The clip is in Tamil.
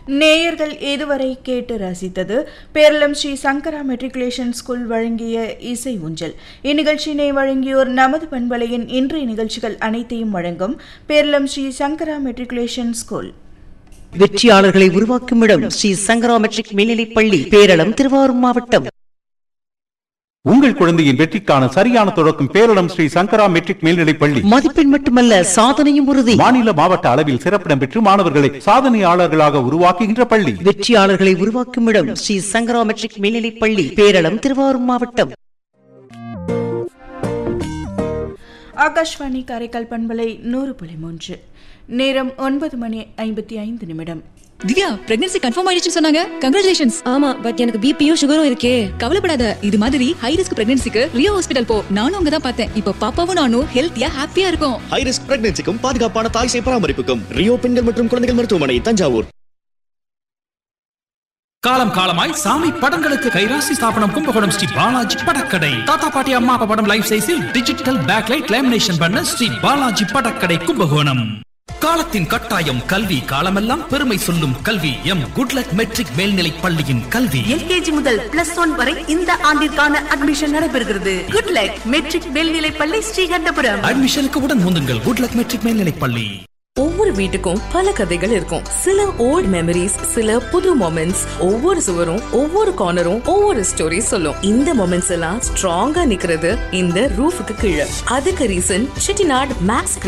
நேயர்கள் இதுவரை கேட்டு ரசித்தது பேரளம் ஸ்ரீ சங்கரா மெட்ரிகுலேஷன் ஸ்கூல் வழங்கிய இசை ஊஞ்சல் இந்நிகழ்ச்சியினை வழங்கியோர் நமது பண்பலையின் இன்றைய நிகழ்ச்சிகள் அனைத்தையும் வழங்கும் பேரளம் ஸ்ரீ சங்கரா மெட்ரிகுலேஷன் ஸ்கூல் வெற்றியாளர்களை உருவாக்கும் இடம் ஸ்ரீ சங்கரா மெட்ரிக் மேல்நிலைப் பள்ளி பேரளம் திருவாரூர் மாவட்டம் உங்கள் குழந்தையின் வெற்றிக்கான சரியான தொடக்கம் பேரிடம் ஸ்ரீ சங்கரா மெட்ரிக் மேல்நிலைப் பள்ளி மதிப்பெண் மட்டுமல்ல சாதனையும் உறுதி மாநில மாவட்ட அளவில் சிறப்பிடம் பெற்று மாணவர்களை சாதனையாளர்களாக உருவாக்குகின்ற பள்ளி வெற்றியாளர்களை உருவாக்கும் இடம் ஸ்ரீ சங்கரா மெட்ரிக் மேல்நிலைப் பள்ளி பேரளம் திருவாரூர் மாவட்டம் ஆகாஷ்வாணி காரைக்கால் பண்பலை நூறு புள்ளி மூன்று நேரம் ஒன்பது மணி ஐம்பத்தி ஐந்து நிமிடம் திவ்யா பிரெக்னன்சி கன்ஃபார்ம் ஆயிடுச்சுன்னு சொன்னாங்க கங்க்ராச்சுலேஷன்ஸ் ஆமா பட் எனக்கு பிபியும் சுகரும் இருக்கே கவலைப்படாத இது மாதிரி ஹை ரிஸ்க் பிரெக்னன்சிக்கு ரியோ ஹாஸ்பிடல் போ நானும் அங்க தான் பார்த்தேன் இப்போ பாப்பாவும் நானும் ஹெல்த்தியா ஹாப்பியா இருக்கும் ஹை ரிஸ்க் பிரெக்னன்சிக்கும் பாதுகாப்பான தாய் சேய் பராமரிப்புக்கும் ரியோ பெண்கள் மற்றும் குழந்தைகள் மருத்துவமனை தஞ்சாவூர் காலம் காலமாய் சாமி படங்களுக்கு கைராசி ஸ்தாபனம் கும்பகோணம் ஸ்ரீ பாலாஜி படக்கடை தாத்தா பாட்டி அம்மா அப்பா படம் லைஃப் சைஸில் டிஜிட்டல் பேக்லைட் லேமினேஷன் பண்ண ஸ்ரீ பாலாஜி படக்கடை கும்பகோணம் காலத்தின் கட்டாயம் கல்வி காலமெல்லாம் பெருமை சொல்லும் கல்வி எம் குட்லக் மெட்ரிக் மேல்நிலை பள்ளியின் கல்வி எல்கேஜி முதல் பிளஸ் ஒன் வரை இந்த ஆண்டிற்கான அட்மிஷன் நடைபெறுகிறது குட் லக் மெட்ரிக் மேல்நிலைப் பள்ளி ஸ்ரீகண்டபுரம் அட்மிஷனுக்கு உடன் முந்துங்கள் குட்லக் மெட்ரிக் மேல்நிலை பள்ளி ஒவ்வொரு வீட்டுக்கும் பல கதைகள் இருக்கும் சில ஓல்ட் மெமரிஸ் சில புது மொமெண்ட்ஸ் ஒவ்வொரு சுவரும் ஒவ்வொரு கார்னரும் ஒவ்வொரு ஸ்டோரி சொல்லும் இந்த மொமெண்ட்ஸ் எல்லாம் ஸ்ட்ராங்கா நிக்கிறது இந்த ரூஃபுக்கு கீழே அதுக்கு ரீசன் செட்டிநாட் மேக்ஸ்